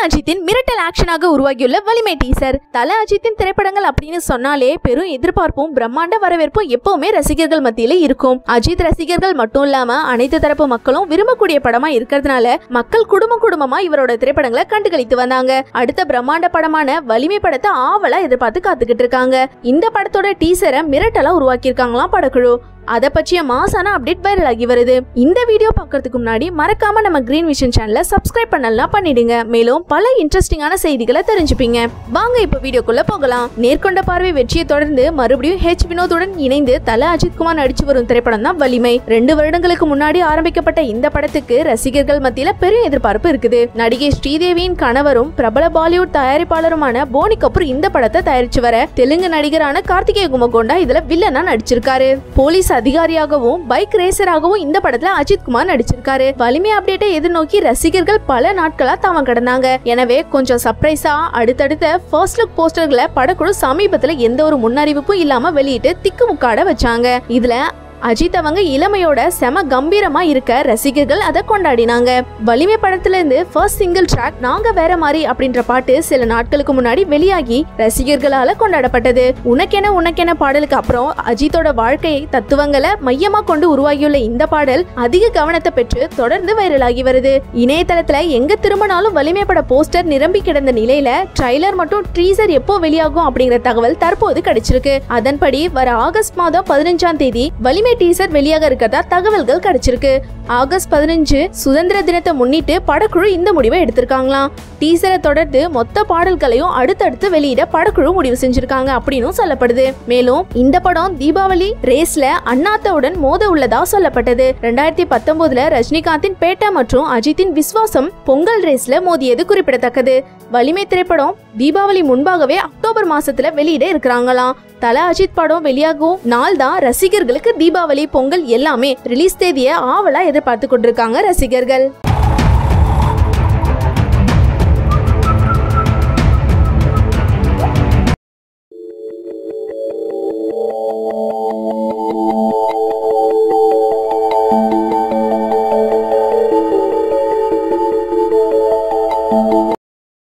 அஜித்தின் மிரட்டல் ஆக்ஷனாக உருவாகியுள்ள வலிமை டீசர் தல அஜித்தின் திரைப்படங்கள் அப்படின்னு சொன்னாலே பெரும் எதிர்பார்ப்பும் பிரம்மாண்ட வரவேற்பும் எப்பவுமே ரசிகர்கள் மத்தியில இருக்கும் அஜித் ரசிகர்கள் மட்டும் இல்லாம அனைத்து தரப்பு மக்களும் விரும்பக்கூடிய படமா இருக்கிறதுனால மக்கள் குடும்ப குடும்பமா இவரோட திரைப்படங்களை கண்டுகளித்து வந்தாங்க அடுத்த பிரம்மாண்ட படமான வலிமை படத்தை ஆவலா எதிர்பார்த்து காத்துக்கிட்டு இருக்காங்க இந்த படத்தோட டீசரை மிரட்டலா உருவாக்கியிருக்காங்களாம் படக்குழு அதை பற்றிய மாசான அப்டேட் வைரல் ஆகி வருது இந்த வீடியோ பார்க்கறதுக்கு முன்னாடி மறக்காம நம்ம கிரீன் விஷன் சேனலை சப்ஸ்கிரைப் பண்ணலாம் பண்ணிடுங்க மேலும் பல இன்ட்ரெஸ்டிங்கான செய்திகளை தெரிஞ்சுப்பீங்க வாங்க இப்போ வீடியோக்குள்ள போகலாம் நேர்கொண்ட பார்வை வெற்றியை தொடர்ந்து மறுபடியும் ஹெச் வினோதுடன் இணைந்து தல அஜித் குமார் நடிச்சு வரும் திரைப்படம் தான் வலிமை ரெண்டு வருடங்களுக்கு முன்னாடி ஆரம்பிக்கப்பட்ட இந்த படத்துக்கு ரசிகர்கள் மத்தியில பெரிய எதிர்பார்ப்பு இருக்குது நடிகை ஸ்ரீதேவியின் கணவரும் பிரபல பாலிவுட் தயாரிப்பாளருமான போனி கபூர் இந்த படத்தை தயாரிச்சு வர தெலுங்கு நடிகரான கார்த்திகேய குமகோண்டா இதுல வில்லனா நடிச்சிருக்காரு போலீஸ் அதிகாரியாகவும் பைக் ரேசராகவும் இந்த படத்துல அஜித் குமார் நடிச்சிருக்காரு வலிமை அப்டேட்டை எதிர்நோக்கி ரசிகர்கள் பல நாட்களா தாமம் கடந்தாங்க எனவே கொஞ்சம் சர்ப்ரைஸா அடுத்தடுத்த ஃபர்ஸ்ட் லுக் போஸ்டர்களை படக்குழு சமீபத்துல எந்த ஒரு முன்னறிவிப்பும் இல்லாம வெளியிட்டு திக்குமுக்காட வச்சாங்க இதுல அஜித் அவங்க இளமையோட செம கம்பீரமா இருக்க ரசிகர்கள் அதை கொண்டாடினாங்க வலிமை படத்துல இருந்து ஃபர்ஸ்ட் சிங்கிள் ட்ராக் நாங்க வேற மாதிரி அப்படின்ற பாட்டு சில நாட்களுக்கு முன்னாடி வெளியாகி ரசிகர்களால கொண்டாடப்பட்டது உனக்கென உனக்கென பாடலுக்கு அப்புறம் அஜித்தோட வாழ்க்கையை தத்துவங்களை மையமா கொண்டு உருவாகியுள்ள இந்த பாடல் அதிக கவனத்தை பெற்று தொடர்ந்து வைரலாகி வருது இணையதளத்துல எங்க திரும்பினாலும் வலிமை பட போஸ்டர் நிரம்பி கிடந்த நிலையில ட்ரைலர் மற்றும் ட்ரீசர் எப்போ வெளியாகும் அப்படிங்கிற தகவல் தற்போது கிடைச்சிருக்கு அதன்படி வர ஆகஸ்ட் மாதம் பதினஞ்சாம் தேதி வலிமை டீசர் வெளியாக இருக்கதா தகவல்கள் கிடைச்சிருக்கு ஆகஸ்ட் பதினஞ்சு சுதந்திர தினத்தை முன்னிட்டு படக்குழு இந்த முடிவை எடுத்திருக்காங்களாம் டீசரை தொடர்ந்து மொத்த பாடல்களையும் அடுத்தடுத்து வெளியிட படக்குழு முடிவு செஞ்சிருக்காங்க அப்படின்னும் சொல்லப்படுது மேலும் இந்த படம் தீபாவளி ரேஸ்ல அண்ணாத்தவுடன் மோத உள்ளதா சொல்லப்பட்டது ரெண்டாயிரத்தி பத்தொன்பதுல ரஜினிகாந்தின் பேட்டா மற்றும் அஜித்தின் விஸ்வாசம் பொங்கல் ரேஸ்ல மோதியது குறிப்பிடத்தக்கது வலிமை திரைப்படம் தீபாவளி முன்பாகவே அக்டோபர் மாசத்துல வெளியிட இருக்கிறாங்களாம் தல அஜித் படம் வெளியாகும் நாள் தான் ரசிகர்களுக்கு தீபாவளி பொங்கல் எல்லாமே ரிலீஸ் தேதியை ஆவலா எதிர்பார்த்து கொண்டிருக்காங்க ரசிகர்கள்